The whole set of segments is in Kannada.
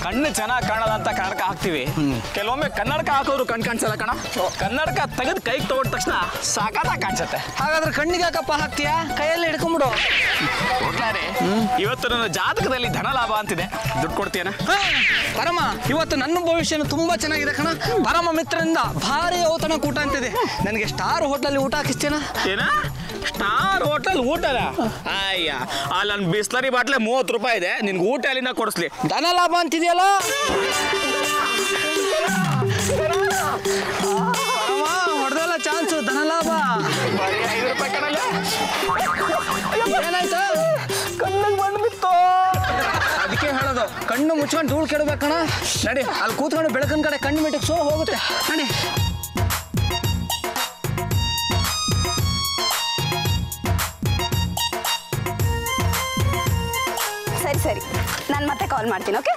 ಕಣ್ಣು ಚೆನ್ನಾಗಿ ಕಾಣಲ್ಲ ಅಂತ ಕನ್ನಡಕ ಹಾಕ್ತಿವಿ ಕೆಲವೊಮ್ಮೆ ಕನ್ನಡಕ ಹಾಕೋರು ಕಣ್ ಕಾಣಿಸಲ್ಲ ಕಣ ಕನ್ನಡಕ ತೆಗೆದು ಕೈಗೆ ತಗೊಂಡ ತಕ್ಷಣ ಸಾಕಾದಾಗ ಕಾಣಿಸುತ್ತೆ ಹಾಗಾದ್ರೆ ಕಣ್ಣಿಗೆ ಯಾಕಪ್ಪ ಹಾಕ್ತೀಯಾ ಕೈಯಲ್ಲಿ ಹಿಡ್ಕೊಂಬಿಡು ಹೋಗ್ಲಾರೆ ಇವತ್ತು ನನ್ನ ಜಾತಕದಲ್ಲಿ ಧನ ಲಾಭ ಅಂತಿದೆ ದುಡ್ಡು ಕೊಡ್ತೀಯನ ಹಾ, ಪರಮ ಇವತ್ತು ನನ್ನ ಭವಿಷ್ಯನು ತುಂಬಾ ಚೆನ್ನಾಗಿದೆ ಕಣ ಪರಮ ಮಿತ್ರರಿಂದ ಭಾರಿ ಔತಣ ಕೂಟ ಅಂತಿದೆ ನನಗೆ ಸ್ಟಾರ್ ಹೋಟ್ಲಲ್ಲಿ ಊಟ ಹಾಕಿಸ್ತೇನಾ ಏನ ಸ್ಟಾರ್ ಹೋಟೆಲ್ ಊಟದ ಅಯ್ಯ ಅಲ್ಲಿ ನನ್ನ ಬಿಸ್ಲರಿ ಬಾಟ್ಲೆ ಮೂವತ್ತು ರೂಪಾಯಿ ಇದೆ ನಿನ್ಗೆ ಊಟ ಅಲ್ಲಿಂದ ಕೊಡಿಸ್ಲಿ ಧನ ಲಾಭ ಅಂತಿದೆಯಲ್ಲ ಪರಮ ಹೊಡೆದಲ್ಲ ಚಾನ್ಸು ಧನ ಲಾಭ ಬರೀ ಐದು ರೂಪಾಯಿ ಕಣಲ್ಲ ಏನಾಯ್ತು ಕಣ್ಣಿಗೆ ಬಂದ್ಬಿತ್ತು ಅದಕ್ಕೆ ಹೇಳೋದು ಕಣ್ಣು ಮುಚ್ಕೊಂಡು ಧೂಳು ಕೆಡಬೇಕಣ ನಡಿ ಅಲ್ಲಿ ಕೂತ್ಕೊಂಡು ಬೆಳಕಿನ ಕಡೆ ಕಣ್ಣು ಮಿಟ್ಟಕ್ಕೆ ಸೋ ಹೋಗುತ್ತೆ ನಡಿ ಸರಿ ಸರಿ ನಾನು ಮತ್ತೆ ಕಾಲ್ ಮಾಡ್ತೀನಿ ಓಕೆ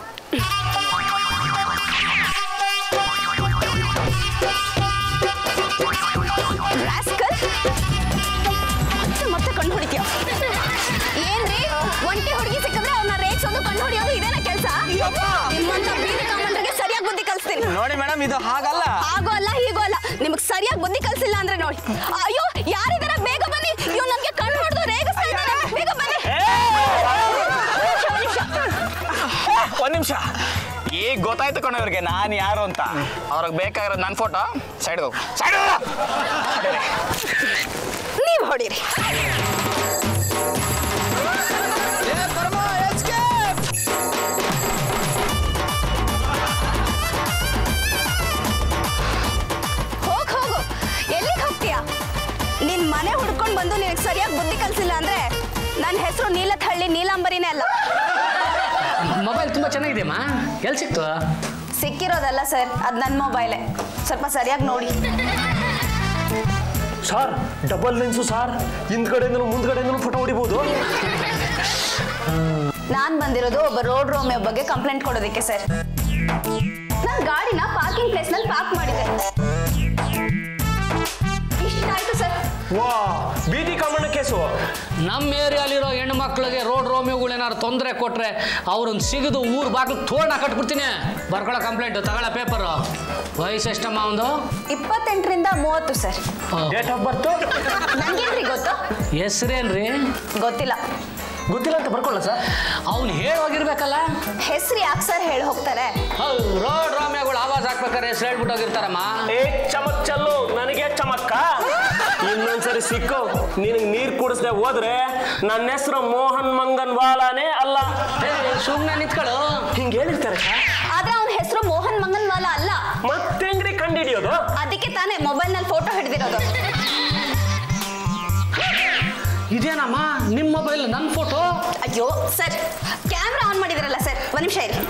ರಾಸ್ಕಲ್ ಮತ್ತೆ ಮತ್ತೆ ಕಣ್ಣು ಹೊಡಿತೀಯ ಏನ್ರಿ ಒಂಟಿ ಹುಡುಗಿ ಸಿಕ್ಕಿದ್ರೆ ಅವ್ರನ್ನ ರೇಗ್ಸೋದು ಕಣ್ಣು ಹೊಡಿಯೋದು ಇದೇನ ಕೆಲಸ ನಿಮ್ಮಂತ ಬೀದಿ ಕಾಮಂಡ್ರಿಗೆ ಸರಿಯಾಗಿ ಬುದ್ಧಿ ಕಲಿಸ್ತೀನಿ ನೋಡಿ ಮೇಡಮ್ ಇದು ಹಾಗಲ್ಲ ಹಾಗೋ ಅಲ್ಲ ಹೀಗೋ ಅಲ್ಲ ನಿಮಗೆ ಸರಿಯಾಗಿ ಬುದ್ಧಿ ಕಲಿಸಿಲ್ಲ ಅಂದ್ರೆ ನೋಡಿ ಅಯ್ಯೋ ಯಾರಿದಾರ ಬೇಗ ಬನ್ನಿ ಇವ್ ನನ್ಗೆ ಕಣ್ಣು ಹೊಡೆದು ರೇಗಿಸ್ತಾ ಇದ್ದಾನೆ ಬೇಗ ಬನ್ನಿ ನಿಮಿಷ, ನಿಮಿಷ. ಒಂದ್ ನಿಮಿಷ ಈಗ ಗೊತ್ತಾಯ್ತು ಕಣ ಇವ್ರಿಗೆ ನಾನು ಯಾರು ಅಂತ ಅವ್ರಿಗೆ ಬೇಕಾಗಿರೋದು ನನ್ನ ಫೋಟೋ ಸೈಡ್ ಹೋಗು ಸೈಡ್ ನೀವ್ ಹೊಡೀರಿ ಹೋಗ್ ಹೋಗು ಎಲ್ಲಿಗೆ ಹೋಗ್ತೀಯಾ ನಿನ್ ಮನೆ ಹುಡ್ಕೊಂಡ್ ಬಂದು ನಿನಗೆ ಸರಿಯಾಗಿ ಬುದ್ಧಿ ಕಲ್ಸಿಲ್ಲ ಅಂದ್ರೆ ನನ್ನ ಹೆಸರು ನೀಲಥಳ್ಳಿ ನೀಲಾಂಬರಿನೇ ಅಲ್ಲ ಮೊಬೈಲ್ ತುಂಬ ಚೆನ್ನಾಗಿದೆಯಮ್ಮ ಎಲ್ಲಿ ಸಿಕ್ತು ಸಿಕ್ಕಿರೋದಲ್ಲ ಸರ್ ಅದು ನನ್ನ ಮೊಬೈಲೇ ಸ್ವಲ್ಪ ಸರಿಯಾಗಿ ನೋಡಿ ಸಾರ್ ಡಬಲ್ ಲೆನ್ಸು ಸಾರ್ ಹಿಂದ್ಗಡೆಯಿಂದಲೂ ಮುಂದ್ಗಡೆಯಿಂದಲೂ ಫೋಟೋ ಹೊಡಿಬೋದು ನಾನ್ ಬಂದಿರೋದು ಒಬ್ಬ ರೋಡ್ ರೋಮಿಯೋ ಬಗ್ಗೆ ಕಂಪ್ಲೇಂಟ್ ಕೊಡೋದಕ್ಕೆ ಸರ್ ನಾನು ಗಾಡಿನ ಪಾರ್ಕಿಂಗ್ ಪ್ಲೇಸ್ ನಲ್ಲಿ ಪಾರ್ಕ್ ಮಾಡಿದ್ದೆ ಇಷ್ಟಾಯ್ತು ಸರ್ ವಾ ಬೀದಿ ಕಾಮಣ್ಣ ಕೇಸು ನಮ್ಮ ಏರಿಯಾಲಿರೋ ಹೆಣ್ಣು ಮಕ್ಕಳಿಗೆ ರೋಡ್ ರೋಮಿಯೋಗಳು ಏನಾದ್ರು ತೊಂದರೆ ಕೊಟ್ರೆ ಅವ್ರನ್ನ ಸಿಗದು ಊರ್ ಬಾಗ್ಲು ತೋರಣ ಕಟ್ಬಿಡ್ತೀನಿ ಬರ್ಕೊಳ್ಳೋ ಕಂಪ್ಲೇಂಟ್ ತಗೊಳ್ಳೋ ಪೇಪರು ವಯಸ್ಸು ಎಷ್ಟಮ್ಮ ಒಂದು ಇಪ್ಪತ್ತೆಂಟರಿಂದ ಮೂವತ್ತು ಸರ್ ಡೇಟ್ ಆಫ್ ಬರ್ತು ನನ್ಗೇನ್ರಿ ಗೊತ್ತು ಹೆಸ್ರೇನ್ರಿ ಗೊತ್ತಿಲ್ಲ ಗೊತ್ತಿಲ್ಲ ಅಂತ ಬರ್ಕೊಳ್ಳ ಸರ್ ಅವ್ನು ಹೇಳೋಗಿರ್ಬೇಕಲ್ಲ ಹೆಸರು ಯಾಕೆ ಸರ್ ಹೇಳಿ ಹೋಗ್ತಾರೆ ರೋಡ್ ರೋಮಿಯೋಗಳು ಆವಾಜ್ ಹಾಕ್ಬೇಕಾರೆ ಹೆಸರು ಹೇಳ್ಬಿಟ್ಟು ಹೋಗಿರ್ತಾರಮ್ಮ ಏ ಚಮಕ್ ಚಲ್ಲು ನನಗೆ ಚಮಕ್ಕ ಇನ್ನೊಂದ್ಸರಿ ಸಿಕ್ಕು ನಿನಗೆ ನೀರ್ ಕುಡಿಸ್ದೆ ಹೋದ್ರೆ ನನ್ನ ಹೆಸರು ಮೋಹನ್ ಮಂಗನ್ ವಾಲಾನೇ ಅಲ್ಲ ಸುಮ್ಮನೆ ನಿಂತ್ಕೊಳ್ಳು ಹಿಂಗೆ ಹೇಳಿರ್ತಾರೆ ಸರ್ ಆದ್ರೆ ಅವನ ಹೆಸರು ಮೋಹನ್ ಮಂಗನ್ ವಾಲ ಅಲ್ಲ ಮತ್ತೆಂಗ್ರಿ ಕಂಡಿಡಿಯೋದು ಅದಕ್ಕೆ ತಾನೇ ಮೊಬೈಲ್ ನಲ್ಲಿ ಫೋಟೋ ಹಿಡಿದಿರೋದು ಇದೇನಮ್ಮ ನಿಮ್ಮ ಮೊಬೈಲ್ ನನ್ನ ಫೋಟೋ ಅಯ್ಯೋ ಸರ್ ಕ್ಯಾಮ್ರಾ ಆನ್ ಮಾಡಿದಿರಲ್ಲ ಸರ್ ಒಂದ್ ನಿಮಿಷ ಇರಿ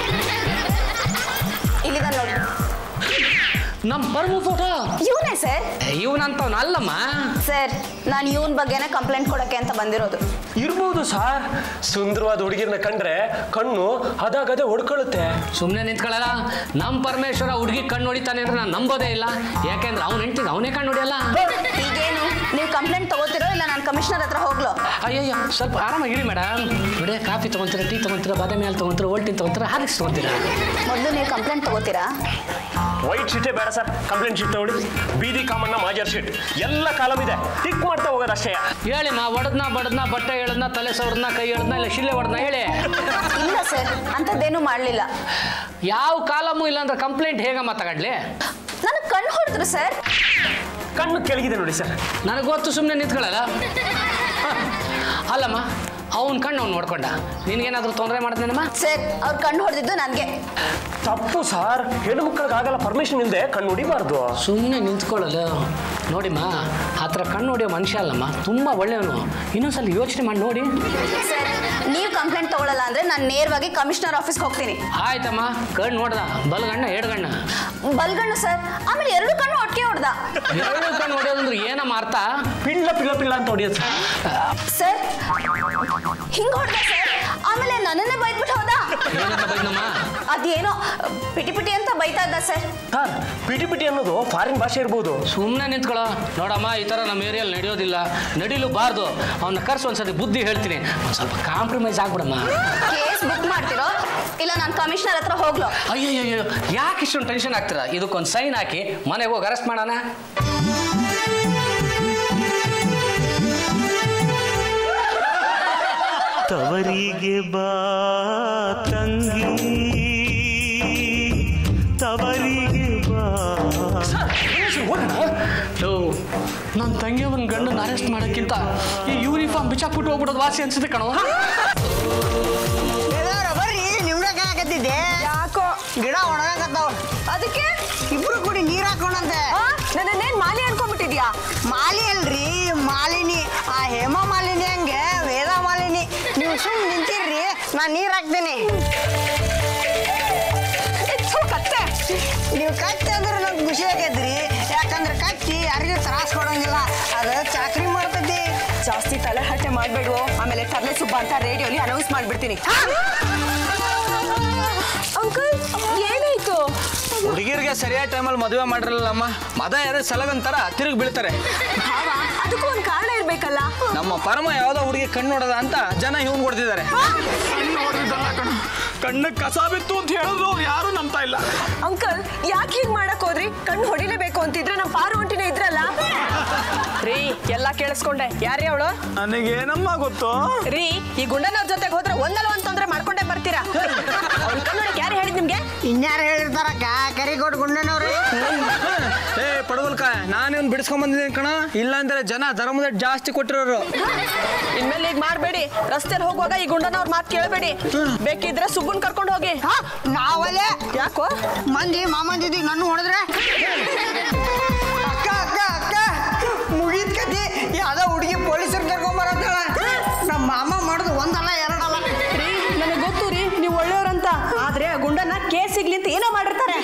ಇಲ್ಲಿದ ನೋಡಿ ನಮ್ಮ ಪರ್ಮು ಫೋಟೋ ಇವನೇ ಸರ್ ಇವನಂತವ್ನ ಅಲ್ಲಮ್ಮ ಸರ್ ನಾನು ಇವನ್ ಬಗ್ಗೆನೇ ಕಂಪ್ಲೇಂಟ್ ಕೊಡಕ್ಕೆ ಅಂತ ಬಂದಿರೋದು ಇರ್ಬೋದು ಸರ್ ಸುಂದರವಾದ ಹುಡುಗಿರ್ನ ಕಂಡ್ರೆ ಕಣ್ಣು ಅದಾಗದೆ ಹೊಡ್ಕೊಳ್ಳುತ್ತೆ ಸುಮ್ಮನೆ ನಿಂತ್ಕೊಳ್ಳಲ್ಲ ನಮ್ಮ ಪರಮೇಶ್ವರ ಹುಡುಗಿ ಕಣ್ಣು ಹೊಡಿತಾನೆ ಅಂದ್ರೆ ನಾನು ನಂಬೋದೇ ಇಲ್ಲ ಯಾಕೆಂದ್ರೆ ಅವ್ನ ಹೆಂಡ್ತಿಗೆ ಅವನೇ ಕಣ್ಣು ಹೊಡಿಯಲ್ಲ ಈಗೇನು ನೀವು ಕಂಪ್ಲೇಂಟ್ ತಗೋತಿರೋ ಇಲ್ಲ ನಾನು ಕಮಿಷನರ್ ಹತ್ರ ಹೋಗ್ಲೋ ಅಯ್ಯಯ್ಯ ಸ್ವಲ್ಪ ಆರಾಮಾಗಿರಿ ಮೇಡಮ್ ನೋಡಿ ಕಾಫಿ ತೊಗೊಂತೀರಾ ಟೀ ತೊಗೊಂತೀರಾ ಬಾದಾಮಿ ಹಾಲು ತೊಗೊಂತೀರಾ ಓಲ್ಟಿನ್ ತೊಗೊಂತೀರಾ ಹಾಲಿಕ್ಸ್ ತೊಗೊಂತೀರಾ ಮೊದಲು ನೀವು ಕಂಪ್ಲೇಂಟ್ ತಗೋತೀರಾ ವೈಟ್ ಶೀಟೇ ಬೇಡ ಸರ್ ಕಂಪ್ಲೇಂಟ್ ಶೀಟ್ ತಗೊಳ್ಳಿ ಬೀದಿ ಕಾಮಣ್ಣ ಮಾಜರ್ ಶೀಟ್ ಎಲ್ಲ ಕಾಲಮ್ ಇದೆ ಟಿಕ್ ಮಾಡ್ತಾ ಹೋಗೋದು ಅಷ್ಟೇ ಹೇಳಿ ಮಾ ಒಡದ್ನ ಬಡದ್ನ ಬಟ್ಟೆ ಹೇಳದ್ನ ತಲೆ ಸವರ್ನ ಕೈ ಹೇಳದ್ನ ಇಲ್ಲ ಶಿಲೆ ಹೊಡೆದ್ನ ಹೇಳಿ ಇಲ್ಲ ಸರ್ ಅಂಥದ್ದೇನು ಮಾಡಲಿಲ್ಲ ಯಾವ ಕಾಲಮು ಇಲ್ಲ ಅಂದ್ರೆ ಕಂಪ್ಲೇಂಟ್ ಹೇಗಮ್ಮ ತಗಡ್ಲಿ ನನಗೆ ಕಣ್ಣು ಹೊಡೆದ್ರು ಸರ್ ಕಣ್ಣು ಕೆಳಗಿದೆ ನೋಡಿ ಸರ್ ನನಗೆ ಗೊತ್ತು ಸುಮ್ಮನೆ ನಿಂತ್ಕೊಳ್ಳಲ್ಲ ಹ. ಅಲ್ಲಮ್ಮ ಅವನ ಕಣ್ಣು ಅವ್ನು ನೋಡ್ಕೊಂಡ ನಿನ್ಗೇನಾದ್ರೂ ತೊಂದರೆ ಮಾಡಿದ್ನೇನಮ್ಮ ಸರ್ ಅವ್ರು ಕಣ್ಣು ಹೊಡೆದಿದ್ದು ನನಗೆ ತಪ್ಪು ಸರ್ ಹೆಣ್ಣು ಮಕ್ಕಳಿಗೆ ಆಗಲ್ಲ ಪರ್ಮಿಷನ್ ಇಲ್ಲದೆ ಕಣ್ಣು ಹೊಡಿಬಾರ್ದು ಸುಮ್ಮನೆ ನಿಂತ್ಕೊಳ್ಳೋದು ನೋಡಿಮ್ಮ ಆ ಥರ ಕಣ್ಣು ಹೊಡಿಯೋ ಮನುಷ್ಯ ಅಲ್ಲಮ್ಮ ತುಂಬ ಒಳ್ಳೆಯವನು ಇನ್ನೊಂದ್ಸಲ ಯೋಚನೆ ಮಾಡಿ ನೋಡಿ ಸರ್ ನೀವು ಕಂಪ್ಲೇಂಟ್ ತಗೊಳ್ಳಲ್ಲ ಅಂದ್ರೆ ನಾನು ನೇರವಾಗಿ ಕಮಿಷನರ್ ಆಫೀಸ್ಗೆ ಹೋಗ್ತೀನಿ ಆಯ್ತಮ್ಮ ಕಣ್ಣು ನೋಡ್ದ ಬಲಗಣ್ಣ ಎಡಗಣ್ಣ ಬಲ್ಗಣ್ಣು ಸರ್ ಆಮೇಲೆ ಎರಡು ಕಣ್ಣು ಒಟ್ಟಿಗೆ ಹೊಡೆದ ಎರಡು ಕಣ್ಣು ಹೊಡೆಯೋದಂದ್ರೆ ಏನಮ್ಮ ಅರ್ಥ ಪಿಳ್ಳ ಪಿಳ್ಳ ಪಿಳ್ಳ ಅಂತ ಹೊಡಿಯೋದು ಸರ್ ಸರ್ ಹಿಂಗ್ ಹೊಡೆದ ಸರ್ ಆಮೇಲೆ ನನ್ನನ್ನೇ ಬೈದ್ಬಿಟ್ಟು ಹೋದ ಏನಂತ ಬೈದ್ನಮ್ಮ ಅದೇನೋ ಪಿಟಿ ಪಿಟಿ ಅಂತ ಬೈತಾ ಇದ್ದ ಸರ್ ಸರ್ ಪಿಟಿ ಪಿಟಿ ಅನ್ನೋದು ಫಾರಿನ್ ಭಾಷೆ ಇರ್ಬೋದು ಸುಮ್ಮನೆ ನಿಂತ್ಕೊಳ್ಳೋ ನೋಡಮ್ಮ ಈ ಥರ ನಮ್ಮ ಏರಿಯಲ್ಲಿ ನಡೆಯೋದಿಲ್ಲ ನಡಿಲೂಬಾರ್ದು ಅವನ್ನ ಕರ್ಸಿ ಒಂದ್ಸತಿ ಬುದ್ಧಿ ಹೇಳ್ತೀನಿ ಒಂದು ಸ್ವಲ್ಪ ಕಾಂಪ್ರಮೈಸ್ ಆಗ್ಬಿಡಮ್ಮ ಕೇಸ್ ಬುಕ್ ಮಾಡ್ತಿರೋ ಇಲ್ಲ ನಾನು ಕಮಿಷನರ್ ಹತ್ರ ಹೋಗ್ಲು ಅಯ್ಯಯ್ಯೋ ಯಾಕೆ ಇಷ್ಟೊಂದು ಟೆನ್ಷನ್ ಆಗ್ತೀರಾ ಇದಕ್ಕೊಂದು ಸೈನ್ ಹಾಕಿ ಮನೆಗೆ ಹೋಗಿ ಅರೆಸ್ಟ್ ಮಾಡೋಣ ತವರಿಗೆ ಬಾ ತಂಗಿ ತವರಿಗೆ ಬಾ ನನ್ನ ತಂಗಿಯವನ ಗಂಡನ ಅರೆಸ್ಟ್ ಮಾಡೋಕ್ಕಿಂತ ಈ ಯೂನಿಫಾರ್ಮ್ ಬಿಚ್ಚಾಕ್ಬಿಟ್ಟು ಹೋಗ್ಬಿಡೋದು ವಾಸಿ ಅನ್ಸುತ್ತೆ ಕಣೋ ಬರ್ರಿ ನಿಮ್ಗೆ ಆಗತ್ತಿದ್ದೆ ಯಾಕೋ ಗಿಡ ಒಣಗಾಕತ್ತಾವ ಅದಕ್ಕೆ ಇಬ್ರು ಕೂಡಿ ನೀರ್ ಹಾಕೋಣಂತೆ ನನ್ನೇನ್ ಮಾಲಿ ಅನ್ಕೊಂಡ್ಬಿಟ್ಟಿದ್ಯಾ ಮಾಲಿ ಅಲ್ರಿ ಮಾಲಿನಿ ಆ ಹೇಮ ಮಾಲಿನಿ ಹಂಗೆ ವೇದ ಮಾಲಿನಿ ನೀವು ಸುಮ್ ನಿಂತಿರ್ರಿ ನಾ ನೀರ್ ಹಾಕ್ತೀನಿ ಥು, ಕತ್ತೆ ನೀವು ಕತ್ತಿ ಅಂದ್ರೆ ನಂಗೆ ಖುಷಿ ಆಗೈತ್ರಿ ಯಾಕಂದ್ರೆ ಕತ್ತಿ ಯಾರಿಗೂ ತ್ರಾಸ ಕೊಡಂಗಿಲ್ಲ ಅದು ಚಾಕ್ರಿ ಮಾಡ್ತೈತಿ ಜಾಸ್ತಿ ತಲೆ ಹರಟೆ ಮಾಡ್ಬೇಡು ಆಮೇಲೆ ತಲೆ ಸುಬ್ಬ ಅಂತ ರೇಡಿಯೋಲಿ ಅನೌನ್ಸ್ ಮಾಡ್ಬಿಡ್ತೀನಿ ಅಂಕಲ್ ಏನಾಯ್ತು ಹುಡುಗಿರಿಗೆ ಸರಿಯಾದ ಟೈಮಲ್ಲಿ ಮದುವೆ ಮಾಡಿರಲ್ಲಮ್ಮ ಮದ ಯಾರು ಸಲಗಂತಾರ ತಿರುಗಿ ಬೀಳ್ತಾರೆ ಭಾವ ಅದಕ್ಕೂ ಒಂದ್ ಕಾರಣ ಇರ್ಬೇಕಲ್ಲ ನಮ್ಮ ಪರಮ ಯಾವ್ದೋ ಹುಡುಗಿ ಕಣ್ಣು ನೋಡದ ಅಂತ ಜನ ಇವ್ನು ಕೊಡ್ತಿದ್ದಾರೆ ನೋಡಿದ್ದಲ್ಲ ಕಣ ಕಣ್ಣಿಗೆ ಕಸ ಬಿತ್ತು ಅಂತ ಹೇಳಿದ್ರು ಅವ್ರು ಯಾರು ನಂಬ್ತಾ ಇಲ್ಲ ಅಂಕಲ್ ಯಾಕೆ ಹೀಗ್ ಮಾಡಕ್ ಹೋದ್ರಿ ಕಣ್ಣು ಹೊಡಿಲೇಬೇಕು ಅಂತಿದ್ರೆ ನಮ್ ಪಾರು ಹೊಂಟಿನೇ ಇದ್ರಲ್ಲ ರೀ ಎಲ್ಲಾ ಕೇಳಿಸ್ಕೊಂಡೆ ಯಾರೇ ಅವಳು ನನಗೇನಮ್ಮ ಗೊತ್ತು ರೀ ಈ ಗುಂಡನವ್ರ ಜೊತೆಗೆ ಹೋದ್ರೆ ಒಂದಲ್ಲ ಒಂದ್ ತೊಂದ್ರೆ ಮಾಡ್ಕೊಂಡೇ ಬರ್ತೀರಾ ಅವ್ಳ್ ಕಣ್ಣ್ ನೋಡಕ್ ಯಾರು ಹೇಳಿದ್ ನಿಮ್ಗೆ ಇನ್ಯಾರು ಹೇಳಿರ್ತಾರಕ್ಕ ಕರಿಗೋಡ್ ಗುಂಡನವ್ರಿ ಏ ಪಡವಲ್ಕ ನಾನು ಇವ್ನು ಬಿಡಿಸ್ಕೊಂಡ್ ಬಂದಿದ್ದೀನಿ ಕಣ ಇಲ್ಲ ಅಂದ್ರೆ ಜನ ಧರ್ಮದ ಜಾಸ್ತಿ ಕೊಟ್ಟಿರೋರು ಇನ್ಮೇಲೆ ಈಗ ಮಾಡ್ಬೇಡಿ ರಸ್ತೆಲಿ ಹೋಗುವಾಗ ಈ ಗುಂಡನವ್ರ ಮಾತು ಕೇಳಬೇಡಿ ಬೇಕಿದ್ರೆ ಸುಬ್ಬನ್ ಕರ್ಕೊಂಡು ಹೋಗಿ ಹಾ ನಾವಲ್ಲೇ ಯಾಕೋ ಮಂದಿ ಮಾಮಂದಿದಿ ನನ್ನ ಹೊಡೆದ್ರೆ ಅಕ್ಕ ಅಕ್ಕ ಅಕ್ಕ ಮುಗಿದ ಕತಿ ಯಾವ್ದೋ ಹುಡುಗಿ ಪೊಲೀಸರು ಕರ್ಕೊಂಬರತ್ತಾಳ ನಮ್ಮ ಮಾಮ ಮಾಡುದು ಒಂದಲ್ಲ ಎರಡಲ್ಲ ರೀ ನನಗೆ ಗೊತ್ತು ರೀ ನೀವು ಒಳ್ಳೆಯವ್ರಂತ ಆದ್ರೆ ಆ ಗುಂಡನ ಕೇಸ್ ಸಿಗ್ಲಿ ಅಂತ ಏನೋ ಮಾಡಿರ್ತಾರೆ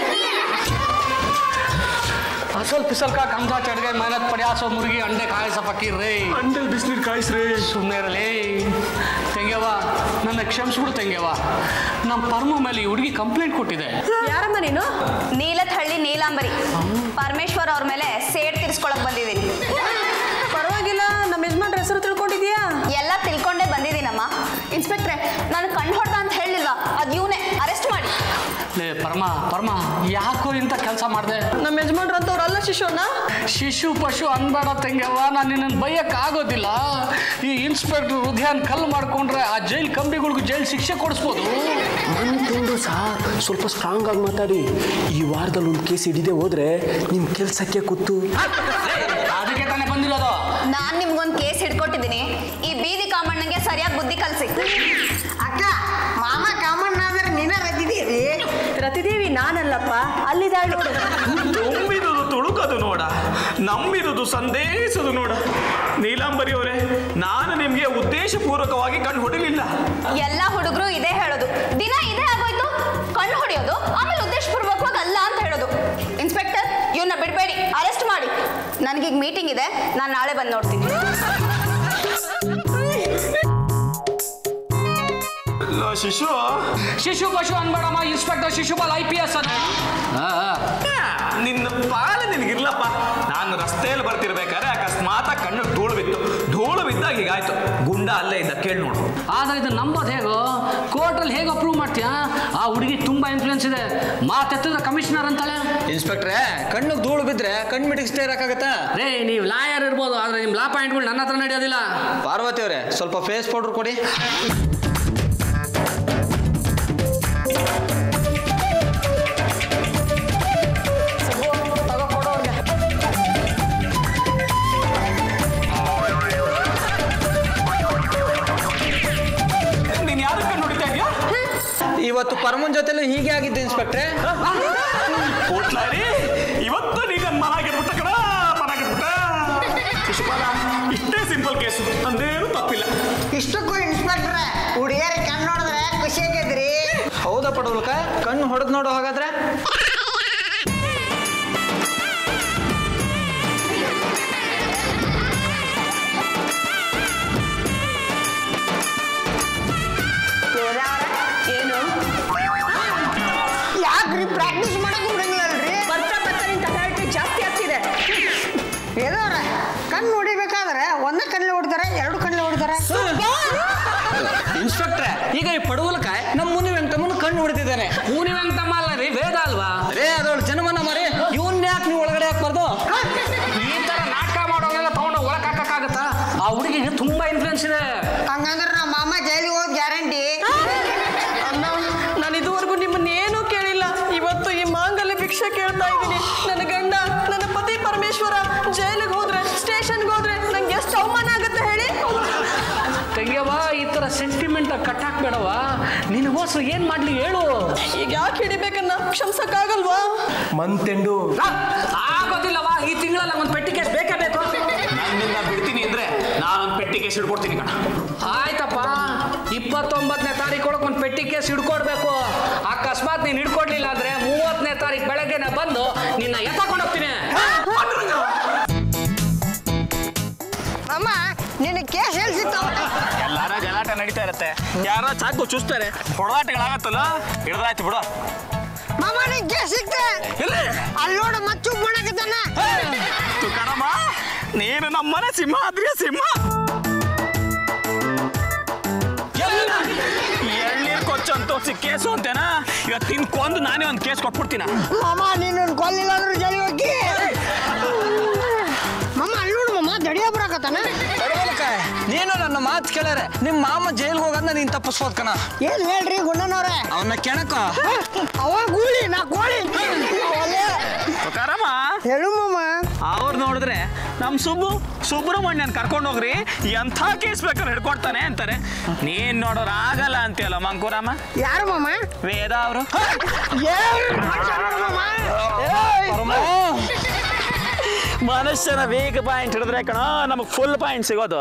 ಅಸಲ್ ಪಿಸಲ್ ಕಾ ಕಂಜಾ ಚಡ್ಗೆ ಮೆಹನತ್ ಪಡ್ಯಾಸೋ ಮುರುಗಿ ಅಂಡೆ ಕಾಯಿಸ ಫಕೀರ್ ರೇ ಅಂಡಲ್ ಬಿಸಿನೀರು ಕಾಯಿಸ್ರಿ ಸುಮ್ಮನೆ ಇರಲಿ ತೆಂಗ್ಯವ ನನ್ನ ಕ್ಷಮಿಸ್ಬಿಡು ತೆಂಗ್ಯವ ನಮ್ಮ ಪರ್ಮ ಮೇಲೆ ಈ ಹುಡುಗಿ ಕಂಪ್ಲೇಂಟ್ ಕೊಟ್ಟಿದೆ ಯಾರಮ್ಮ ನೀನು ನೀಲಥಳ್ಳಿ ನೀಲಾಂಬರಿ ಪರಮೇಶ್ವರ್ ಅವ್ರ ಮೇಲೆ ಸೇಡ್ ತೀರಿಸ್ಕೊಳಕ್ ಬಂದಿದ್ದೀನಿ ಪರವಾಗಿಲ್ಲ ನಮ್ಮ ಯಜಮಾನ್ರ ಹೆಸರು ತಿಳ್ಕೊಂಡಿದ್ಯಾ ಎಲ್ಲ ತಿಳ್ಕೊಂಡೇ ಬಂದಿದ್ದೀನಮ್ಮ ಇನ್ಸ್ಪೆಕ್ಟ್ರೆ ನಾನು ಕಣ್ಣು ಹೊಡೆದ ಅಂತ ಹೇಳಿಲ್ವಾ ಅದು ಇವನೇ ಅರೆಸ್ಟ್ ಮಾಡಿ ಲೇ ಪರಮ ಪರಮ ಯಾಕೋ ಇಂಥ ಕೆಲಸ ಮಾಡಿದೆ ನಮ್ಮ ಯಜಮಾನ್ರ ಅಂತವ್ರಲ್ಲ ಶಿಶುನ ಶಿಶು ಪಶು ಅನ್ಬೇಡ ತೆಂಗ್ಯವ ನಾನು ನಿನ್ನನ್ನು ಬೈಯಕ್ಕೆ ಆಗೋದಿಲ್ಲ ಈ ಇನ್ಸ್ಪೆಕ್ಟರ್ ಹೃದಯನ ಕಲ್ಲು ಮಾಡ್ಕೊಂಡ್ರೆ ಆ ಜೈಲ್ ಕಂಬಿಗಳಿಗೂ ಜೈಲ್ ಶಿಕ್ಷೆ ಕೊಡಿಸ್ಬೋದು ಅನ್ಕೊಂಡು ಸಾ ಸ್ವಲ್ಪ ಸ್ಟ್ರಾಂಗ್ ಆಗಿ ಮಾತಾಡಿ ಈ ವಾರದಲ್ಲಿ ಒಂದು ಕೇಸ್ ಹಿಡಿದೇ ಹೋದ್ರೆ ನಿಮ್ಮ ಕೆಲಸಕ್ಕೆ ಕೂತು ಅದಕ್ಕೆ ತಾನೇ ಬಂದಿರೋದು ನಾನು ನಿಮ್ಗೊಂದು ಕೇಸ್ ಹಿಡ್ಕೊಟ್ಟಿದ್ದೀನಿ ಈ ಬೀದಿ ಕಾಮಣ್ಣಂಗೆ ಸರಿಯಾಗಿ ಬುದ್ಧಿ ಕಲಿಸಿ ಅಕ್ಕ ಮಾಮ ಕಾಮಣ್ಣ ಅಂದ್ರೆ ನೀನ ರದ್ದಿದ್ದೀರಿ ರತಿದೇವಿ ನಾನಲ್ಲಪ್ಪ ಅಲ್ಲಿದ್ದಾಳು ತುಂಬಿದುದು ತುಳುಕದು ನೋಡ ನಂಬಿದುದು ಸಂದೇಶದು ನೋಡ ನೀಲಾಂಬರಿ ಅವರೇ ನಾನು ನಿಮಗೆ ಉದ್ದೇಶಪೂರ್ವಕವಾಗಿ ಕಣ್ಣು ಹೊಡಿಲಿಲ್ಲ ಎಲ್ಲ ಹುಡುಗರು ಇದೇ ಹೇಳೋದು ದಿನ ಇದೇ ಆಗೋಯ್ತು ಕಣ್ಣು ಹೊಡೆಯೋದು ಆಮೇಲೆ ಉದ್ದೇಶಪೂರ್ವಕವಾಗಿ ಅಲ್ಲ ಅಂತ ಹೇಳೋದು ಇನ್ಸ್ಪೆಕ್ಟರ್ ಇವನ್ನ ಬಿಡಬೇಡಿ ಅರೆಸ್ಟ್ ಮಾಡಿ ನನಗೀಗ ಮೀಟಿಂಗ್ ಇದೆ ನಾನು ನಾಳೆ ಬಂದು ನೋಡ್ತೀನಿ ಲೋ ಶಿಶು ಶಿಶು ಪಶು ಅನ್ಬೇಡಮ್ಮ inspector Shishupal I P S ಅನ್ನ ನಿನ್ನ ಪಾಲ ನಿನಗಿರ್ಲಪ್ಪ ನಾನು ರಸ್ತೆಯಲ್ಲಿ ಬರ್ತಿರ್ಬೇಕಾದ್ರೆ ಅಕಸ್ಮಾತ್ ಕಣ್ಣು ಧೂಳು ಬಿತ್ತು ಧೂಳು ಬಿದ್ದಾಗ ಹೀಗಾಯ್ತು ಗುಂಡ ಅಲ್ಲೇ ಇದ್ದ ಕೇಳಿ ನೋಡು ಆದ್ರೆ ಇದು ನಂಬೋದು ಹೇಗೋ ಕೋರ್ಟಲ್ಲಿ ಹೇಗೆ ಅಪ್ರೂವ್ ಮಾಡ್ತೀಯಾ ಆ ಹುಡುಗಿ ತುಂಬಾ ಇನ್ಫ್ಲೂಯೆನ್ಸ್ ಇದೆ ಮಾತೆತ್ತಿದ್ರೆ ಕಮಿಷನರ್ ಅಂತಾಳೆ ಇನ್ಸ್ಪೆಕ್ಟ್ರೆ ಕಣ್ಣಿಗೆ ಧೂಳು ಬಿದ್ರೆ ಕಣ್ಣು ಮಿಡಿಸ್ತಾ ಇರಕ್ಕಾಗತ್ತಾ ರೇ ನೀವು ಲಾಯರ್ ಇರ್ಬೋದು ಆದ್ರೆ ನಿಮ್ಮ ಲಾ ಪಾಯಿಂಟ್ಗಳು ನನ್ನ ಹತ್ರ ನಡೆಯೋದಿಲ್ಲ ಪಾರ್ವತಿ ಅವರೇ ಸ್ವಲ್ಪ ಫೇಸ್ ಪೌಡರ್ ಕೊಡಿ ನೀನ್ ಯಾರು ಕಣ್ಣು ಹೊಡಿತಾ ಇದೆಯಾ ಇವತ್ತು ಪರಮನ್ ಜೊತೆಲೂ ಹೀಗೆ ಆಗಿದ್ದು ಇನ್ಸ್ಪೆಕ್ಟ್ರೆ ಕೋಟ್ಲಾರಿ ಇವತ್ತು ನೀ ನನ್ನ ಮನಾಗಿರ್ಬಿಟ್ಟ ಕಣ ಮನಾಗಿರ್ಬಿಟ್ಟ ಶಿಶುಪಾಲ ಇಷ್ಟೇ ಸಿಂಪಲ್ ಕೇಸು ನಂದೇನು ತಪ್ಪಿಲ್ಲ ಇಷ್ಟಕ್ಕೂ ಇನ್ಸ್ಪೆಕ್ಟ್ರೆ ಹುಡುಗಿಯರಿಗೆ ಕಣ್ಣು ನೋಡಿದ್ರೆ ಖುಷಿ ಆಗೈತ್ರಿ ಹೌದಾ ಪಡವಲ್ಕ ಕಣ್ಣು ಹೊಡೆದ್ ನೋಡು ಹಾಗಾದ್ರೆ ಏನು ಯಾಕ್ರಿ ಪ್ರಾಕ್ಟೀಸ್ ಮಾಡಕ್ ಬಿಡಂಗಿಲ್ಲಲ್ರಿ ಬರ್ತಾ ಬರ್ತಾ ನಿನ್ ತಲೆ ಜಾಸ್ತಿ ಆಗ್ತಿದೆ ಬೇದವ್ರ ಕಣ್ಣು ಹೊಡಿಬೇಕಾದ್ರೆ ಒಂದೇ ಕಣ್ಣಲ್ಲಿ ಹೊಡಿತಾರೆ ಎರಡು ಕಣ್ಣಲ್ಲಿ ಹೊಡಿತಾರೆ ಇನ್ಸ್ಪೆಕ್ಟ್ರೆ ಈಗ ಈ ಪಡವಲ್ಕಾಯ್ ನಮ್ಮ ಮುನಿ ವೆಂಕಟಮ್ಮನ ಕಣ್ಣು ಕಂಡು ಬಿಡ್ತಿದ್ದೇನೆ ಕೂನಿ ವೆಂಕಟಮ್ಮ ಅಲ್ಲ ರೀ ವೇದ ಅಲ್ವಾ ರೇ ಅದೊಳು ಜನ್ಮನ ಮರಿ ಇವನ್ ಯಾಕೆ ನೀವು ಒಳಗಡೆ ಹಾಕ್ಬಾರ್ದು ಈ ತರ ನಾಟಕ ಮಾಡೋನೆಲ್ಲ ತಗೊಂಡು ಒಳಗೆ ಹಾಕಕ್ಕಾಗತ್ತಾ ಆ ಹುಡುಗಿಗೆ ತುಂಬಾ ಇನ್ಫ್ಲುಯೆನ್ಸ್ ಇದೆ ಹಂಗಂದ್ರೆ ನಮ್ಮ ಮಾಮ ಜೈಲಿಗೆ ಹೋಗಿ ಗ್ಯಾರಂಟಿ ಅಣ್ಣ ನಾನು ಇದುವರೆಗೂ ನಿಮ್ಮನ್ನೇನೂ ಕೇಳಿಲ್ಲ ಇವತ್ತು ಈ ಮಾಂಗಲ್ಯ ಭಿಕ್ಷೆ ಕೇಳ್ತಾ ಇದ್ದೀನಿ ನನ್ನ ಗಂಡ ನನ್ನ ಪತಿ ಪರಮೇಶ್ವರ ಜೈಲಿಗೆ ಹೋದ್ರೆ ಸ್ಟೇಷನ್ಗೆ ಹೋದ್ರೆ ನಂಗೆ ಎಷ್ಟು ಅವಮಾನ ಆಗುತ್ತೆ ಹೇಳಿ ತಂಗ್ಯವ್ವ ಈ ತರ ಸೆಂಟಿಮೆಂಟ್ ಕಟ್ ಹಾಕ್ಬೇಡವ ನಿನಗೋಸ್ಕರ ಏನ್ ಮಾಡ್ಲಿ ಹೇಳು ಈಗ ಯಾಕೆ ಹಿಡಿಬೇಕನ್ನ ಕ್ಷಮಿಸಕ್ಕಾಗಲ್ವಾ ಮಂತೆಂಡು ಆ, ಆಗೋದಿಲ್ಲವ ಈ ತಿಂಗಳಲ್ಲಿ ಒಂದು ಪೆಟ್ಟಿ ಕೇಸ್ ಬೇಕೇ ಬೇಕು ನನ್ನಿಂದ ಬಿಡ್ತೀನಿ ಅಂದ್ರೆ ನಾನೊಂದು ಪೆಟ್ಟಿ ಕೇಸ್ ಹಿಡ್ಕೊಡ್ತೀನಿ ಕಣ ಆಯ್ತಪ್ಪ ಇಪ್ಪತ್ತೊಂಬತ್ತನೇ ತಾರೀಕು ಒಳಗೆ ಒಂದು ಪೆಟ್ಟಿ ಕೇಸ್ ಹಿಡ್ಕೊಡ್ಬೇಕು ಅಕಸ್ಮಾತ್ ನೀನು ಹಿಡ್ಕೊಡ್ಲಿಲ್ಲ ಅಂದ್ರೆ ಮೂವತ್ತನೇ ತಾರೀಕು ಬೆಳಗ್ಗೆನೆ ಬಂದು ನಿನ್ನ ಎತ್ತಕೊಂಡು ಹೋಗ್ತೀನಿ ಅಮ್ಮ ನಿನ್ನ ಕೇಸ್ ಎಲ್ಲಿ ಸಿಗ್ತಾವ ಎಲ್ಲಾರ ಗಲಾಟ ನಡೀತಾ ಇರತ್ತೆ ಯಾರೋ ಚಾಕು ಚುಸ್ತಾರೆ ಹೊಡೆದಾಟಗಳಾಗತ್ತಲ್ಲ ಹಿಡ್ದಾಯ್ತು ಬಿಡು ಮಾಮ ನಿನ್ ಕೇಸ್ ಸಿಕ್ತೆ ಎಲ್ಲಿ ಅಲ್ಲಿ ನೋಡ ಮಚ್ಚು ಮಾಡಕತ್ತಾನ ತು ಕಣಮ್ಮ ನೀನು ನಮ್ಮನೆ ಸಿಂಹ ಆದ್ರಿ ಸಿಂಹ ಎಳ್ನೀರ್ ಕೊಚ್ಚಂತ ಕೇಸು ಅಂತೇನಾ ಇವತ್ತು ನಿನ್ ಕೊಂದು ನಾನೇ ಒಂದು ಕೇಸ್ ಕೊಟ್ಬಿಡ್ತೀನ ಮಾಮ ನೀನು ಕೊಲ್ಲಿಲ್ಲ ಅಂದ್ರೆ ಜೈಲಿ ಹೋಗಿ ಮಾಮ ಅಲ್ಲಿ ನೋಡು ಮಾಮ ದಡಿಯ ಬರಾಕತ್ತಾನ ತಡ್ಕೊಳಕಾಯ್, ನೀನು ನನ್ನ ಮಾತು ಕೇಳ್ಯಾರೆ ನಿಮ್ಮ ಮಾಮ ಜೈಲ್ಗೆ ಹೋಗೋದನ್ನ ನೀನ್ ತಪ್ಪಿಸ್ಬೋದ್ ಕಣ ಏನ್ ಹೇಳ್ರಿ ಗುಂಡನವ್ರೆ ಅವನ್ನ ಕೆಣಕ ಅವ ಗೂಳಿ ನಾ ಕೋಳಿ ಒಲೆ. ತುಕಾರಮ್ಮ ಹೇಳು ಮಾಮ ಅವ್ರು ನೋಡಿದ್ರೆ ನಮ್ ಸುಬ್ಬು ಸುಬ್ರಹ್ಮಣ್ಯನ್ ಕರ್ಕೊಂಡು ಹೋಗ್ರಿ ಎಂಥ ಕೇಸ್ ಬೇಕಾದ್ರೆ ಹಿಡ್ಕೊಡ್ತಾನೆ ಅಂತಾರೆ ನೀನ್ ನೋಡೋರ್ ಆಗಲ್ಲ ಅಂತೀಯಲ್ಲ ಮಂಕುರಾಮ ಯಾರು ಮಾಮ ವೇದ ಅವರು ಏನ್ ಮಾಡ್ತಾರ್ ನೋಡು ಮಾಮ ಏಯ್! ಮನುಷ್ಯನ ವೇಗ ಪಾಯಿಂಟ್ ಹಿಡಿದ್ರೆ ಕಣ ನಮಗ್ ಫುಲ್ ಪಾಯಿಂಟ್ ಸಿಗೋದು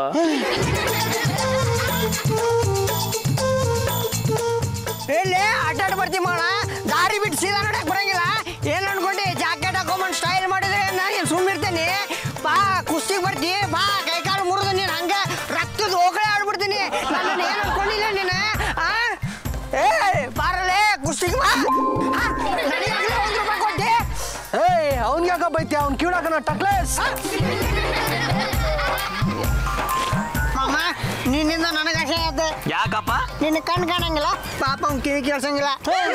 ಎಲ್ಲಿ ಅಡ್ಡಾಡ್ ಬರ್ತೀವಿ ಮಾಡ ದಾರಿ ಬಿಟ್ಟು ಸೀದಾ ನೋಡಕ್ ಬರಂಗಿಲ್ಲ ಏನ್ ಅನ್ಕೊಂಡಿ ಜಾಕೆಟ್ ಹಾಕೊಂಬಂದ್ ಸ್ಟೈಲ್ ಮಾಡಿದ್ರೆ ನಾನು ಸುಮ್ಮಿರ್ತೇನೆ ಬಾ ಕುಸ್ತಿಗೆ ಬರ್ತಿ ಬಾ ಕೈ ಕಾಲು ಮುರಿದು ನೀನು ಹಂಗ ರಕ್ತದ ಓಕಳೆ ಆಡ್ಬಿಡ್ತೀನಿ ನನ್ನ ಏನ್ ಅನ್ಕೊಂಡಿಲ್ಲ ನೀನು ಆ ಏ ಬಾರಲೇ ಕುಸ್ತಿಗೆ ಬಾ ಆ, ನನಗಾಗ್ಲೇ ಒಂದ್ ರೂಪಾಯಿ ಕೊಟ್ಟಿ ಏಯ್ ಅವ್ನ್ ಯಾಕ ಬೈತಿ ಅವ್ನ್ ಕಿವಿಡಾಕನ ಟಕ್ಲೇಸ್ ಮಾಮ ನಿನ್ನಿಂದ ನನಗೆ ಆಸೆ ಆಯ್ತು ಯಾಕಪ್ಪ ನಿನ್ನ ಕಣ್ ಕಾಣಂಗಿಲ್ಲ ಪಾಪ ಅವ್ನ್ ಕಿವಿ ಕೇಳ್ಸಂಗಿಲ್ಲ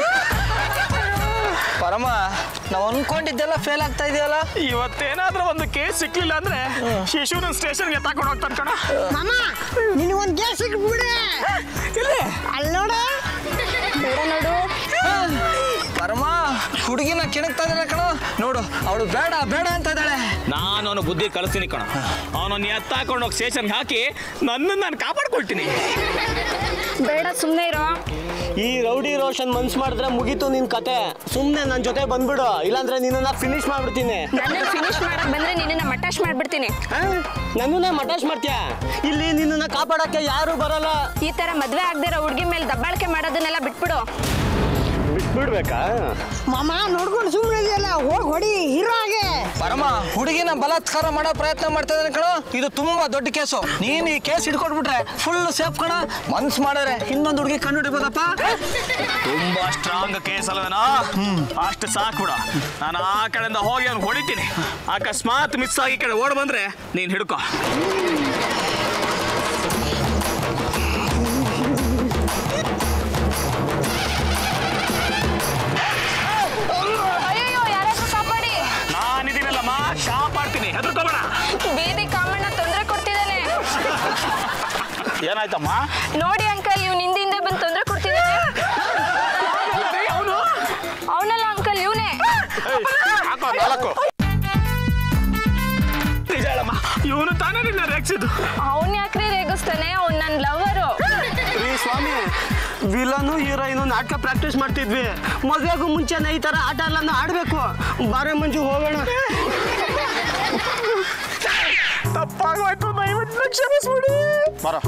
ಪರಮ ನಾವ್ ಅನ್ಕೊಂಡಿದ್ದೆಲ್ಲ ಫೇಲ್ ಆಗ್ತಾ ಇದೆಯಲ್ಲ ಇವತ್ತೇನಾದ್ರೂ ಒಂದು ಕೇಸ್ ಸಿಕ್ಲಿಲ್ಲ ಅಂದ್ರೆ ಶಿಶುನ ಸ್ಟೇಷನ್ಗೆ ತಗೊಂಡು ಹೋಗ್ತಾನೆ ಕಣ ಮಾಮ ನಿನಗೊಂದು ಕೇಸ್ ಸಿಕ್ಬಿಡೆ ಇಲ್ಲಿ ಅಲ್ಲಿ ನೋಡ ಬೇಡ ನೋಡು ಪರಮ ಹುಡುಗಿನ ಕೆಣಕ್ತಾ ಇದ್ದಾಳೆ ಕಣ ನೋಡು ಅವಳು ಬೇಡ ಬೇಡ ಅಂತ ಇದ್ದಾಳೆ ನಾನು ಅವನು ಬುದ್ಧಿ ಕಳಿಸ್ತೀನಿ ಕಣ ಅವನನ್ನು ಎತ್ತಾಕೊಂಡು ಹೋಗಿ ಸ್ಟೇಷನ್ಗೆ ಹಾಕಿ ನನ್ನನ್ನು ನಾನು ಕಾಪಾಡ್ಕೊಳ್ತೀನಿ ಬೇಡ ಸುಮ್ಮನೆ ಇರೋ ಈ ರೌಡಿ ರೋಷನ್ ಮನ್ಸ್ ಮಾಡಿದ್ರೆ ಮುಗೀತು ನಿನ್ ಕತೆ ಸುಮ್ನೆ ನನ್ ಜೊತೆ ಬಂದ್ಬಿಡು ಇಲ್ಲಾಂದ್ರೆ ನಿನ್ನ ಫಿನಿಶ್ ಮಾಡ್ಬಿಡ್ತೀನಿ ನನ್ನ ಫಿನಿಶ್ ಮಾಡಕ್ ಬಂದ್ರೆ ನಿನ್ನ ಮಟಾಶ್ ಮಾಡ್ಬಿಡ್ತೀನಿ ನನ್ನನ್ನ ಮಟಾಶ್ ಮಾಡ್ತೀಯ ಇಲ್ಲಿ ನಿನ್ನನ್ನ ಕಾಪಾಡಕ್ಕೆ ಯಾರು ಬರಲ್ಲ ಈ ತರ ಮದ್ವೆ ಆಗದಿರೋ ಹುಡುಗಿ ಮೇಲೆ ದಬ್ಬಾಳಿಕೆ ಮಾಡೋದನ್ನೆಲ್ಲ ಬಿಟ್ಬಿಡು ಬಿಟ್ಬಿಡ್ಬೇಕಾ ಮಾಮ ನೋಡ್ಕೊಂಡು ಸುಮ್ಮನೆ ಇದೆಯಲ್ಲ ಹೋಗಿ ಹೊಡಿ ಹೀರೋ ಹಾಗೆ ಪರಮ ಹುಡುಗಿನ ಬಲಾತ್ಕಾರ ಮಾಡೋ ಪ್ರಯತ್ನ ಮಾಡ್ತಾ ಇದ್ದಾನೆ ಕಣ ಇದು ತುಂಬಾ ದೊಡ್ಡ ಕೇಸು ನೀನ್ ಈ ಕೇಸ್ ಹಿಡ್ಕೊಟ್ಬಿಟ್ರೆ ಫುಲ್ ಸೇಫ್ ಕಣ ಮನ್ಸ್ ಮಾಡಿದ್ರೆ ಇನ್ನೊಂದು ಹುಡುಗಿ ಕಂಡು ಹಿಡಿಬೋದಪ್ಪ ತುಂಬಾ ಸ್ಟ್ರಾಂಗ್ ಕೇಸ್ ಅಲ್ವೇನೋ ಅಷ್ಟು ಸಾಕು ಬಿಡು ನಾನು ಆ ಕಡೆಯಿಂದ ಹೋಗಿ ಅವ್ನು ಹೊಡಿತೀನಿ ಅಕಸ್ಮಾತ್ ಮಿಸ್ ಆಗಿ ಈ ಕಡೆ ಓಡ್ ಬಂದ್ರೆ ನೀನ್ ಹಿಡ್ಕೋ ಅಯ್ಯೋ ಯಾರಾದ್ರೂ ಕಾಪಾಡಿ ನಾನಿದ್ದೀನಲ್ಲಮ್ಮ ಕಾಪಾಡ್ತೀನಿ ಹೆದರ್ಕೋಬೇಡ ಬೀದಿ ಕಾಮಣ್ಣ ತೊಂದರೆ ಕೊಡ್ತಿದ್ದಾನೆ ಏನಾಯ್ತಮ್ಮ ನೋಡಿ ಅಂಕಲ್ ಇವ್ನ ಹಿಂದಿಂದ ಬಂದು ತೊಂದರೆ ಕೊಡ್ತಿದ್ದಾನೆ ಅವನಲ್ಲ ಅಂಕಲ್ ಇವನೇ ಹಾಕೋ ನಾಲ್ಕು ನಿಜ ಹೇಳಮ್ಮ ಇವನು ತಾನೇ ನಿನ್ನ ರೇಗಿಸಿದ್ದು ಅವನ್ ಯಾಕ್ರಿ ರೇಗಿಸ್ತಾನೆ ಅವ್ನ್ ನನ್ ಲವರು ರೀ ಸ್ವಾಮಿ ವಿಲನು ಹೀರೋಯಿನು ನಾಟಕ ಪ್ರಾಕ್ಟೀಸ್ ಮಾಡ್ತಿದ್ವಿ ಮದುವೆಗೂ ಮುಂಚೆನೆ ಈ ತರ ಆಟ ಎಲ್ಲ ಆಡ್ಬೇಕು ಬಾರೆ ಮಂಜು ಹೋಗೋಣ ತಪ್ಪಾಗೋಯ್ತು ದಯವಿಟ್ಟು ಕ್ಷಮಿಸ್ಬಿಡಿ ಬರೋ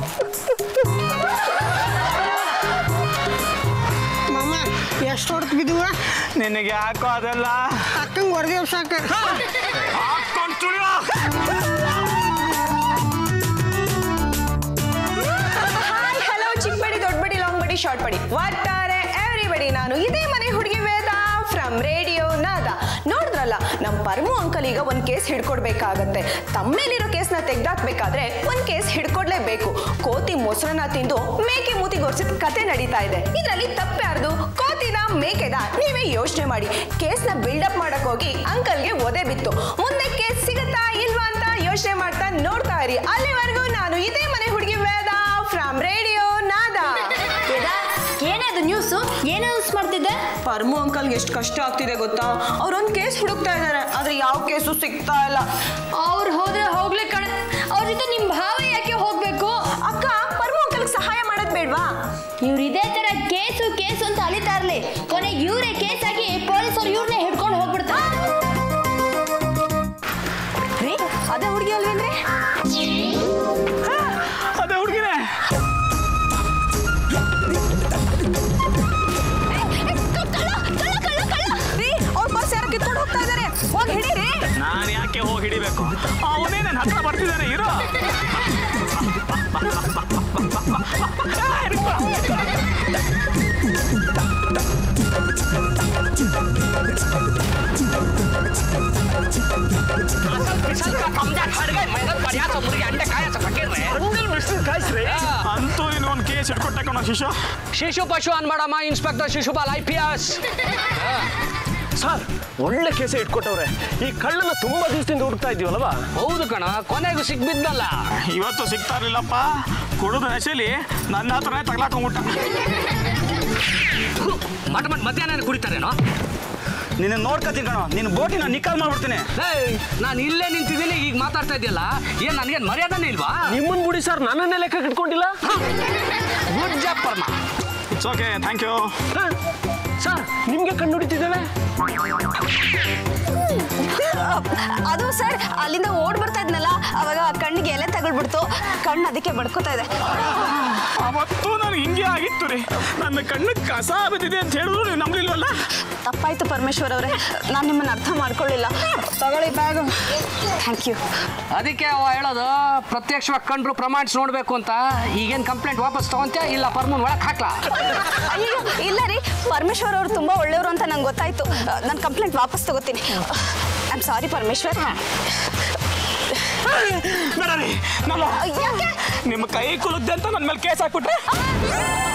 ಮಾಮ ಎಷ್ಟು ಹೊಡ್ತು ಬಿದ್ದುವ ನಿನಗೆ ಯಾಕೋ ಅದೆಲ್ಲ ಅಕ್ಕಂಗೆ ಹೊಡೆದೇವ್ ಸಾಕು ಹಾಕೊಂಡು ತುಳಿಯೋ ಹಾಯ್ ಹಲೋ ಚಿಕ್ಕ ಬಡಿ ದೊಡ್ಡ ಬಡಿ ಲಾಂಗ್ ಬಡಿ ಶಾರ್ಟ್ ಬಡಿ ಒಟ್ಟಾರೆ ಎವ್ರಿಬಡಿ ನಾನು ಇದೇ ಮನೆ ಹುಡುಗಿ ವೇದ ಫ್ರಮ್ ರೇಡಿಯೋ ನಾದ ನೋಡಿದ್ರಲ್ಲ ನಮ್ಮ ಪರಮು ಅಂಕಲ್ ಈಗ ಒಂದು ಕೇಸ್ ಹಿಡ್ಕೊಡ್ಬೇಕಾಗತ್ತೆ ತಮ್ಮೇಲಿರೋ ಕೇಸ್ನ ತೆಗ್ದಾಕ್ಬೇಕಾದ್ರೆ ಒಂದು ಕೇಸ್ ಹಿಡ್ಕೊಡ್ಲೇಬೇಕು ಕೋತಿ ಮೊಸರನ್ನ ತಿಂದು ಮೇಕೆ ಮೂತಿ ಗೊರ್ಸಿದ ಕತೆ ನಡೀತಾ ಇದೆ ಇದರಲ್ಲಿ ತಪ್ಪ್ಯಾರ್ದು ಯೋಚನೆ ಮಾಡಿ ಕೇಸ್ನ ಬಿಲ್ಡಪ್ ಮಾಡಕ್ ಹೋಗಿ ಅಂಕಲ್ಗೆ ಒದೆ ಬಿತ್ತು ಮುಂದೆ ಕೇಸ್ ಸಿಗುತ್ತಾ ಇಲ್ವಾ ಅಂತ ಯೋಚನೆ ಮಾಡ್ತಾ ನೋಡ್ತಾ ಇರಿ ಅಲ್ಲಿವರೆಗೂ ನಾನು ಇದೇ ಮನೆ ಹುಡುಗಿ ವೇದ ಫ್ರಮ್ ರೇಡಿಯೋ ನಾದಾ ಏನದು ನ್ಯೂಸ್ ಏನು ನ್ಯೂಸ್ ಮಾಡ್ತಿದ್ದೆ ಪರ್ಮು ಅಂಕಲ್ಗೆ ಎಷ್ಟು ಕಷ್ಟ ಆಗ್ತಿದೆ ಗೊತ್ತಾ ಅವ್ರೊಂದು ಕೇಸ್ ಹುಡುಕ್ತಾ ಇದ್ದಾರೆ ಆದ್ರೆ ಯಾವ ಕೇಸು ಸಿಗ್ತಾ ಇಲ್ಲ ಅವ್ರು ಹೋದ್ರೆ ಹೋಗ್ಲಿ ಕಣ ಅವ್ರ ಜೊತೆ ನಿಮ್ ಭಾವ ಯಾಕೆ ಹೋಗ್ಬೇಕು ಅಕ್ಕ ಪರ್ಮು ಅಂಕಲ್ಗೆ ಸಹಾಯ ಮಾಡೋದ್ ಬೇಡ್ವಾ ಇವ್ರು ಇದೇ ತರ ಕೇಸು ಕೇಸು ಅಂತ ಅಲಿತಾ ಇರ್ಲಿ ಕೊನೆಗೆ ಇವ್ರೇ ಕೇಸ್ ಆಗಿ ಪೊಲೀಸರು ಇವ್ರನ್ನೇ ಹಿಡ್ಕೊಂಡು ಹೋಗ್ಬಿಡ್ತಾರೆ ರೀ ಅದೇ ಹುಡುಗಿ ಅಲ್ವೇನ್ರಿ ಅದೇ ಹುಡುಗಿನೇ ರೀ ಅವ್ರ ಪರ್ಸ್ ಯಾರೋ ಕಿತ್ಕೊಂಡು ಹೋಗ್ತಾ ಇದಾರೆ ಹೋಗಿ ಹಿಡೀರಿ ನಾನು ಯಾಕೆ ಹೋಗಿ ಹಿಡಿಬೇಕು ಅವನೇ ನನ್ನ ಹತ್ರ ಬರ್ತಿದ್ದಾನೆ ಇರೋ ಅಂತೂ ನೀನು ಒಂದು ಕೇಸ್ ಇಟ್ಕೊಟ್ಟೆ ಕಣ ಶಿಶು ಶಿಶು ಪಶು ಅನ್ಬೇಡಮ್ಮ inspector Shishupal I P S sir ಒಳ್ಳೆ ಕೇಸೆ ಇಟ್ಕೊಟ್ಟವ್ರೆ ಈ ಕಳ್ಳನ ತುಂಬಾ ದಿವಸದಿಂದ ಹುಡುಕ್ತಾ ಇದೀವಲ್ವಾ ಹೌದು ಕಣ ಕೊನೆಗೂ ಸಿಗ್ಬಿದ್ನಲ್ಲ ಇವತ್ತು ಸಿಗ್ತಾ ಇರ್ಲಿಲ್ಲಪ್ಪ ಕುಡಿದ ನಶೆಲಿ ನನ್ನ ಹತ್ರನೇ ತಗ್ಲಾಕೊಂಡ್ಬಿಟ್ಟ ಮಟ ಮಟ್ ಮಧ್ಯಾಹ್ನ ಕುಡಿತಾರೇನೋ ನಿನ್ನ ನೋಡ್ಕೊತೀನಿ ಕಣೋ ನಿನ್ನ ಬೋಟಿನ ನಿಕಾಲ್ ಮಾಡ್ಬಿಡ್ತೀನಿ ನಾನು ಇಲ್ಲೇ ನಿಂತಿದ್ದೀನಿ ಈಗ ಮಾತಾಡ್ತಾ ಇದೆಯಲ್ಲ ಏನ್ ನನಗೇನು ಮರ್ಯಾದನೇ ಇಲ್ವಾ ನಿಮ್ಮನ್ ಬಿಡಿ ಸರ್ ನನ್ನನ್ನೇ ಲೆಕ್ಕ ಇಟ್ಕೊಂಡಿಲ್ಲ ಗುಡ್ ಜಾಬ್ ಪರ್ಮ it's okay thank you sir ನಿಮ್ಗೆ ಕಣ್ಣು ಹೊಡಿತಿದ್ದೇವೆ ಅದು ಸರ್ ಅಲ್ಲಿಂದ ಓಡ್ ಬರ್ತಾ ಇದ್ನಲ್ಲ ಅವಾಗ ಕಣ್ಣಿಗೆ ಎಲೆ ತಗೊಳ್ಬಿಡ್ತು ಕಣ್ಣು ಅದಕ್ಕೆ ಬಡ್ಕೋತಾ ಇದೆ ಅವತ್ತು ನನಗೆ ಹಿಂಗೆ ಆಗಿತ್ತು ರೀ ನನ್ನ ಕಣ್ಣು ಕಸ ಬಿದ್ದಿದೆ ಅಂತ ಹೇಳಿದ್ರು ನೀವು ನಂಬಲಿಲ್ವಲ್ಲ ತಪ್ಪಾಯ್ತು ಪರಮೇಶ್ವರ್ ಅವರೇ ನಾನು ನಿಮ್ಮನ್ನ ಅರ್ಥ ಮಾಡ್ಕೊಳ್ಳಿಲ್ಲ ತಗೊಳ್ಳಿ ಬ್ಯಾಗ್ ಥ್ಯಾಂಕ್ ಯು ಅದಕ್ಕೆ ಅವ ಹೇಳೋದು ಪ್ರತ್ಯಕ್ಷವಾಗಿ ಕಂಡ್ರು ಪ್ರಮಾಣಿಸಿ ನೋಡ್ಬೇಕು ಅಂತ ಈಗೇನು ಕಂಪ್ಲೇಂಟ್ ವಾಪಸ್ ತಗೊಂತ್ಯಾ ಇಲ್ಲ ಪರ್ಮನ್ ಒಳಗೆ ಹಾಕ್ಲಾ ಅಯ್ಯೋ ಇಲ್ಲ ರೀ ಪರಮೇಶ್ವರ್ ಅವರು ತುಂಬಾ ಒಳ್ಳೆಯವರು ಅಂತ ನಂಗೆ ಗೊತ್ತಾಯ್ತು ನಾನು ಕಂಪ್ಲೇಂಟ್ ವಾಪಸ್ ತಗೋತೀನಿ ಐ ಆಮ್ ಸಾರಿ ಪರಮೇಶ್ವರ್ ಬೇಡ ರೀ ನಮ್ಮ ಯಾಕೆ ನಿಮ್ಮ ಕೈ ಕುಲುದ್ದೆ ಅಂತ ನನ್ನ ಮೇಲೆ ಕೇಸ್ ಹಾಕ್ಬಿಟ್ರೆ